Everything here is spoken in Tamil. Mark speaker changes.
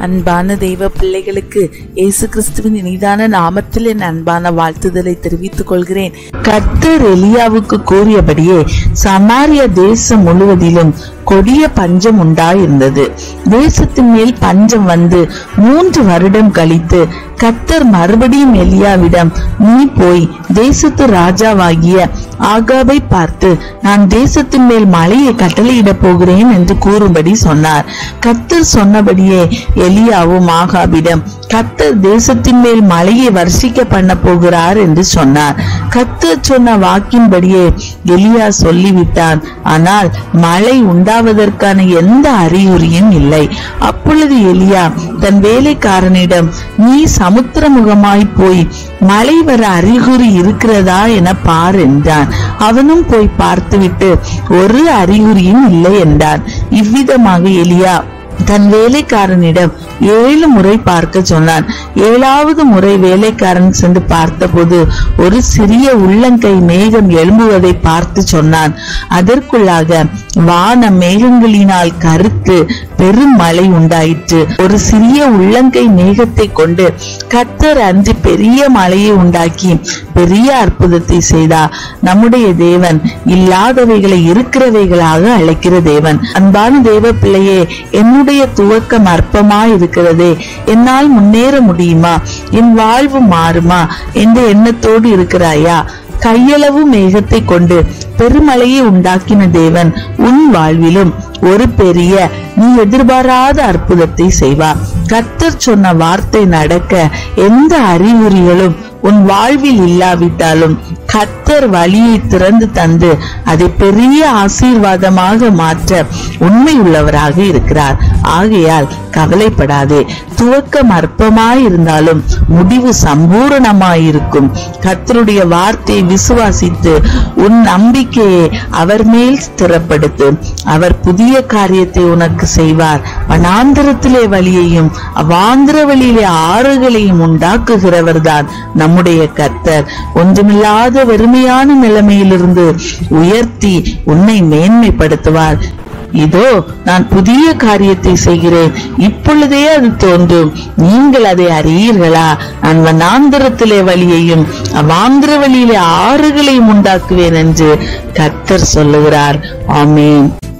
Speaker 1: அன்பான தெய்வ பிள்ளைகளுக்கு இயேசு கிறிஸ்துவின் இனிதான நாமத்தில் என் அன்பான வாழ்த்துதலை தெரிவித்துக் கொள்கிறேன் கர்த்தர் எலியாவுக்கு கூறியபடியே சமாரிய தேசம் முழுவதிலும் கொடிய பஞ்சம் உண்டாயிருந்தது தேசத்தின் மேல் பஞ்சம் வந்து மூன்று வருடம் கழித்து கர்த்தர் மறுபடியும் எலியாவிடம் நீ போய் தேசத்து ராஜாவாகிய ஆகாபை பார்த்து நான் தேசத்தின் மேல் மழையை கட்டளையிடப் போகிறேன் என்று கூறும்படி சொன்னார் கர்த்தர் சொன்னபடியே எலியாவும் ஆகாபிடம் கர்த்தர் தேசத்தின் மேல் மழையை வர்ஷிக்க பண்ண போகிறார் என்று சொன்னார் கர்த்தர் சொன்ன வாக்கின்படியே எலியா சொல்லிவிட்டான் ஆனால் மழை உண்டாவதற்கான எந்த அறிகுறியும் இல்லை அப்பொழுது எலியா தன் வேலைக்காரனிடம் நீ சமுத்திரமுகமாய் போய் மழை வர அறிகுறி இருக்கிறதா என பார் என்றான் அவனும் போய் பார்த்துவிட்டு ஒரு அறிகுறியும் இல்லை என்றான் இவ்விதமாக எலியா தன் வேலைக்காரனிடம் ஏழு முறை பார்க்க சொன்னான் ஏழாவது முறை வேலைக்காரன் சென்று பார்த்தபோது ஒரு சிறிய உள்ளங்கை மேகம் எழும்புவதை பார்த்து சொன்னான் அதற்குள்ளாக வான மேகங்களினால் கருத்து பெரும் மழை உண்டாயிற்று ஒரு சிறிய உள்ளங்கை மேகத்தை கொண்டு கத்தர் அன்று பெரிய மழையை உண்டாக்கி பெரிய அற்புதத்தை செய்தார் நம்முடைய தேவன் இல்லாதவைகளை இருக்கிறவைகளாக அழைக்கிற தேவன் அன்பான தேவ பிள்ளையே என்னுடைய துவக்கம் அற்பமாய் இருக்கிறதே என்னால் முன்னேற முடியுமா என் வாழ்வு மாறுமா என்ற எண்ணத்தோடு இருக்கிறாயா கையளவு மேகத்தை கொண்டு பெருமழையை உண்டாக்கின தேவன் உன் வாழ்விலும் ஒரு பெரிய நீ எதிர்பாராத அற்புதத்தை செய்வார் கர்த்தர் சொன்ன வார்த்தை நடக்க எந்த அறிகுறிகளும் உன் வாழ்வில் இல்லாவிட்டாலும் கர்த்தர் வழியை திறந்து தந்து அதை பெரிய ஆசீர்வாதமாக மாற்ற உண்மை உள்ளவராக இருக்கிறார் ஆகையால் கவலைப்படாதே துவக்கம் அற்பமாய் இருந்தாலும் முடிவு சம்பூரணமாயிருக்கும் கர்த்தருடைய வார்த்தையை விசுவாசித்து உன் நம்பிக்கையை அவர் மேல் ஸ்திரப்படுத்து அவர் புதிய காரியத்தை உனக்கு செய்வார் வனாந்திரத்திலே வழியையும் அவாந்திர வழியிலே ஆறுகளையும் உண்டாக்குகிறவர்தான் நம்முடைய கர்த்தர் ஒன்றுமில்லாத வெறுமையான நிலைமையிலிருந்து உயர்த்தி உன்னை மேன்மைப்படுத்துவார் இதோ நான் புதிய காரியத்தை செய்கிறேன் இப்பொழுதே அது தோன்றும் நீங்கள் அதை அறியீர்களா நான் வனாந்திரத்திலே வழியையும் அவாந்திர வழியிலே ஆறுகளையும் உண்டாக்குவேன் என்று கர்த்தர் சொல்லுகிறார் ஆமேன்